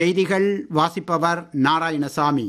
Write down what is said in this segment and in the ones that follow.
செய்திகள் வாசிப்பவர் நாராயணசாமி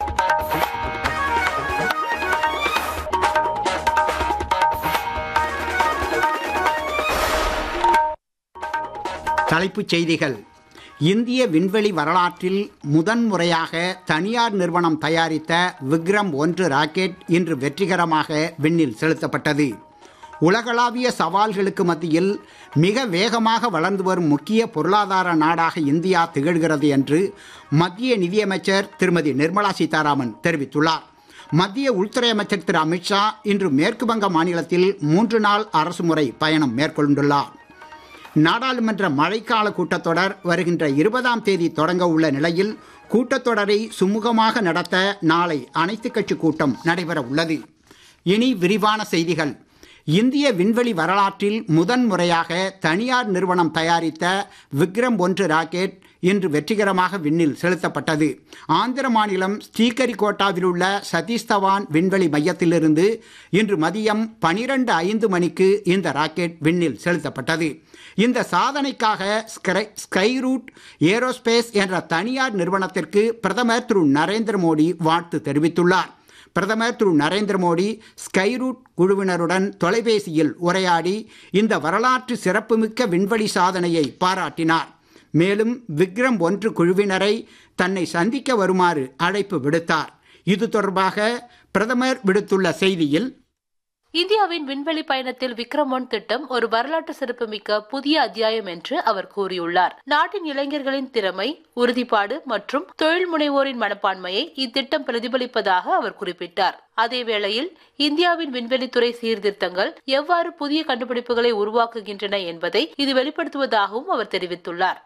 தலைப்புச் செய்திகள் இந்திய விண்வெளி வரலாற்றில் முதன்முறையாக தனியார் நிறுவனம் தயாரித்த விக்ரம் ஒன்று ராக்கெட் இன்று வெற்றிகரமாக விண்ணில் செலுத்தப்பட்டது உலகளாவிய சவால்களுக்கு மத்தியில் மிக வேகமாக வளர்ந்து வரும் முக்கிய பொருளாதார நாடாக இந்தியா திகழ்கிறது என்று மத்திய நிதியமைச்சர் திருமதி நிர்மலா சீதாராமன் தெரிவித்துள்ளார் மத்திய உள்துறை அமைச்சர் திரு அமித்ஷா இன்று மேற்கு வங்க மாநிலத்தில் மூன்று நாள் அரசுமுறை பயணம் மேற்கொண்டுள்ளார் நாடாளுமன்ற மழைக்கால கூட்டத்தொடர் வருகின்ற இருபதாம் தேதி தொடங்க உள்ள நிலையில் கூட்டத்தொடரை சுமூகமாக நடத்த நாளை அனைத்துக் கட்சி கூட்டம் நடைபெற உள்ளது இனி விரிவான செய்திகள் இந்திய விண்வெளி வரலாற்றில் முதன்முறையாக தனியார் நிறுவனம் தயாரித்த விக்ரம் ஒன்று ராக்கெட் இன்று வெற்றிகரமாக விண்ணில் செலுத்தப்பட்டது ஆந்திர மாநிலம் ஸ்ரீகரிகோட்டாவில் உள்ள சதீஷ் தவான் விண்வெளி மையத்திலிருந்து இன்று மதியம் பனிரெண்டு ஐந்து மணிக்கு இந்த ராக்கெட் விண்ணில் செலுத்தப்பட்டது இந்த சாதனைக்காக ஸ்கை ஸ்கைரூட் ஏரோஸ்பேஸ் என்ற தனியார் நிறுவனத்திற்கு பிரதமர் திரு நரேந்திர மோடி வாழ்த்து தெரிவித்துள்ளார் பிரதமர் திரு நரேந்திர மோடி ஸ்கைரூட் குழுவினருடன் தொலைபேசியில் உரையாடி இந்த வரலாற்று சிறப்புமிக்க விண்வெளி சாதனையை பாராட்டினார் மேலும் விக்ரம் ஒன்று குழுவினரை தன்னை சந்திக்க வருமாறு அழைப்பு விடுத்தார் இது தொடர்பாக பிரதமர் விடுத்துள்ள செய்தியில் இந்தியாவின் விண்வெளி பயணத்தில் விக்ரம் ஒன் திட்டம் ஒரு வரலாற்று சிறப்புமிக்க புதிய அத்தியாயம் என்று அவர் கூறியுள்ளார் நாட்டின் இளைஞர்களின் திறமை உறுதிப்பாடு மற்றும் தொழில் முனைவோரின் மனப்பான்மையை இத்திட்டம் பிரதிபலிப்பதாக அவர் குறிப்பிட்டார் அதேவேளையில் இந்தியாவின் விண்வெளித்துறை சீர்திருத்தங்கள் எவ்வாறு புதிய கண்டுபிடிப்புகளை உருவாக்குகின்றன என்பதை இது வெளிப்படுத்துவதாகவும் அவர் தெரிவித்துள்ளார்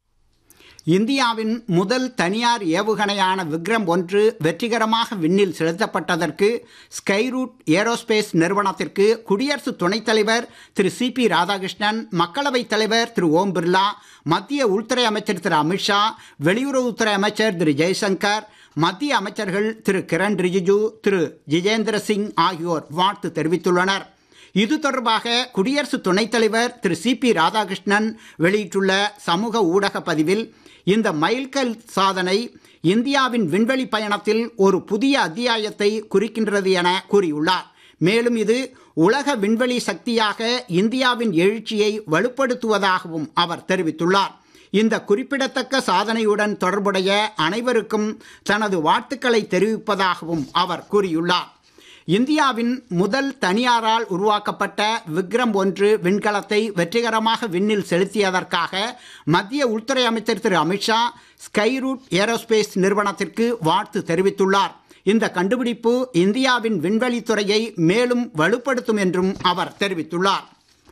இந்தியாவின் முதல் தனியார் ஏவுகணையான விக்ரம் ஒன்று வெற்றிகரமாக விண்ணில் செலுத்தப்பட்டதற்கு ஸ்கைரூட் ஏரோஸ்பேஸ் நிறுவனத்திற்கு குடியரசு துணைத் தலைவர் திரு சி பி ராதாகிருஷ்ணன் மக்களவைத் தலைவர் திரு ஓம் பிர்லா மத்திய உள்துறை அமைச்சர் திரு அமித்ஷா வெளியுறவுத்துறை அமைச்சர் திரு ஜெய்சங்கர் மத்திய அமைச்சர்கள் திரு கிரண் ரிஜிஜு திரு ஜிதேந்திர சிங் ஆகியோர் வாழ்த்து தெரிவித்துள்ளனர் இது தொடர்பாக குடியரசு துணைத் தலைவர் திரு சி பி ராதாகிருஷ்ணன் வெளியிட்டுள்ள சமூக ஊடக பதிவில் இந்த மைல்கல் சாதனை இந்தியாவின் விண்வெளி பயணத்தில் ஒரு புதிய அத்தியாயத்தை குறிக்கின்றது என கூறியுள்ளார் மேலும் இது உலக விண்வெளி சக்தியாக இந்தியாவின் எழுச்சியை வலுப்படுத்துவதாகவும் அவர் தெரிவித்துள்ளார் இந்த குறிப்பிடத்தக்க சாதனையுடன் தொடர்புடைய அனைவருக்கும் தனது வாழ்த்துக்களை தெரிவிப்பதாகவும் அவர் கூறியுள்ளார் இந்தியாவின் முதல் தனியாரால் உருவாக்கப்பட்ட விக்ரம் ஒன்று விண்கலத்தை வெற்றிகரமாக விண்ணில் செலுத்தியதற்காக மத்திய உள்துறை அமைச்சர் திரு அமித்ஷா ஸ்கைரூட் ஏரோஸ்பேஸ் நிறுவனத்திற்கு வாழ்த்து தெரிவித்துள்ளார் இந்த கண்டுபிடிப்பு இந்தியாவின் விண்வெளித்துறையை மேலும் வலுப்படுத்தும் என்றும் அவர் தெரிவித்துள்ளார்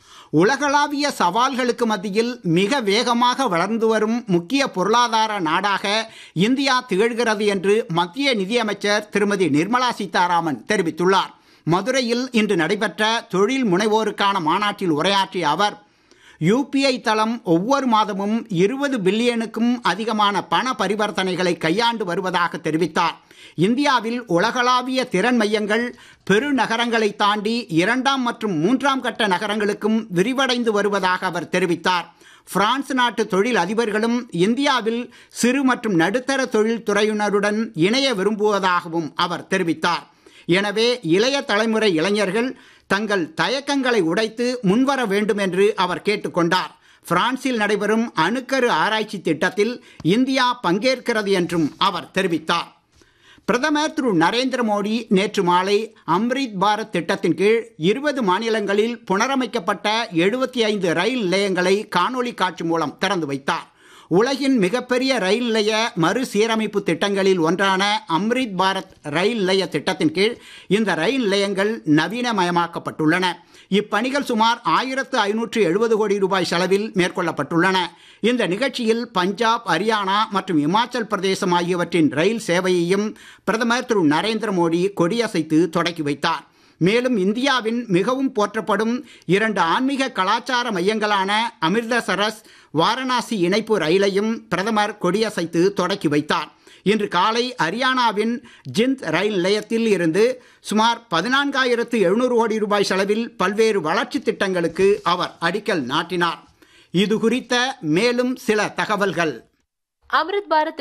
உலகளாவிய சவால்களுக்கு மத்தியில் மிக வேகமாக வளர்ந்து வரும் முக்கிய பொருளாதார நாடாக இந்தியா திகழ்கிறது என்று மத்திய நிதியமைச்சர் திருமதி நிர்மலா சீதாராமன் தெரிவித்துள்ளார் மதுரையில் இன்று நடைபெற்ற தொழில் முனைவோருக்கான மாநாட்டில் உரையாற்றிய அவர் யூபிஐ தளம் ஒவ்வொரு மாதமும் இருபது பில்லியனுக்கும் அதிகமான பண பரிவர்த்தனைகளை கையாண்டு வருவதாக தெரிவித்தார் இந்தியாவில் உலகளாவிய திறன் மையங்கள் பெருநகரங்களை தாண்டி இரண்டாம் மற்றும் மூன்றாம் கட்ட நகரங்களுக்கும் விரிவடைந்து வருவதாக அவர் தெரிவித்தார் பிரான்ஸ் நாட்டு தொழில் அதிபர்களும் இந்தியாவில் சிறு மற்றும் நடுத்தர தொழில் துறையினருடன் இணைய விரும்புவதாகவும் அவர் தெரிவித்தார் எனவே இளைய தலைமுறை இளைஞர்கள் தங்கள் தயக்கங்களை உடைத்து முன்வர வேண்டும் என்று அவர் கேட்டுக்கொண்டார் பிரான்சில் நடைபெறும் அணுக்கரு ஆராய்ச்சி திட்டத்தில் இந்தியா பங்கேற்கிறது என்றும் அவர் தெரிவித்தார் பிரதமர் திரு நரேந்திர மோடி நேற்று மாலை அம்ரித் பாரத் திட்டத்தின் கீழ் இருபது மாநிலங்களில் புனரமைக்கப்பட்ட எழுபத்தி ஐந்து ரயில் நிலையங்களை காணொலி காட்சி மூலம் திறந்து வைத்தார் உலகின் மிகப்பெரிய ரயில் நிலைய மறுசீரமைப்பு திட்டங்களில் ஒன்றான அம்ரித் பாரத் ரயில் நிலைய திட்டத்தின் கீழ் இந்த ரயில் நிலையங்கள் நவீனமயமாக்கப்பட்டுள்ளன இப்பணிகள் சுமார் ஆயிரத்து ஐநூற்று எழுபது கோடி ரூபாய் செலவில் மேற்கொள்ளப்பட்டுள்ளன இந்த நிகழ்ச்சியில் பஞ்சாப் ஹரியானா மற்றும் இமாச்சல் பிரதேசம் ஆகியவற்றின் ரயில் சேவையையும் பிரதமர் திரு நரேந்திர மோடி கொடியசைத்து தொடக்கி வைத்தார் மேலும் இந்தியாவின் மிகவும் போற்றப்படும் இரண்டு ஆன்மீக கலாச்சார மையங்களான அமிர்தசரஸ் வாரணாசி இணைப்பு ரயிலையும் பிரதமர் கொடியசைத்து தொடக்கி வைத்தார் இன்று காலை ஹரியானாவின் ஜிந்த் ரயில் நிலையத்தில் இருந்து சுமார் பதினான்காயிரத்து எழுநூறு கோடி ரூபாய் செலவில் பல்வேறு வளர்ச்சி திட்டங்களுக்கு அவர் அடிக்கல் நாட்டினார் இது குறித்த மேலும் சில தகவல்கள் அமிர்த் பாரத்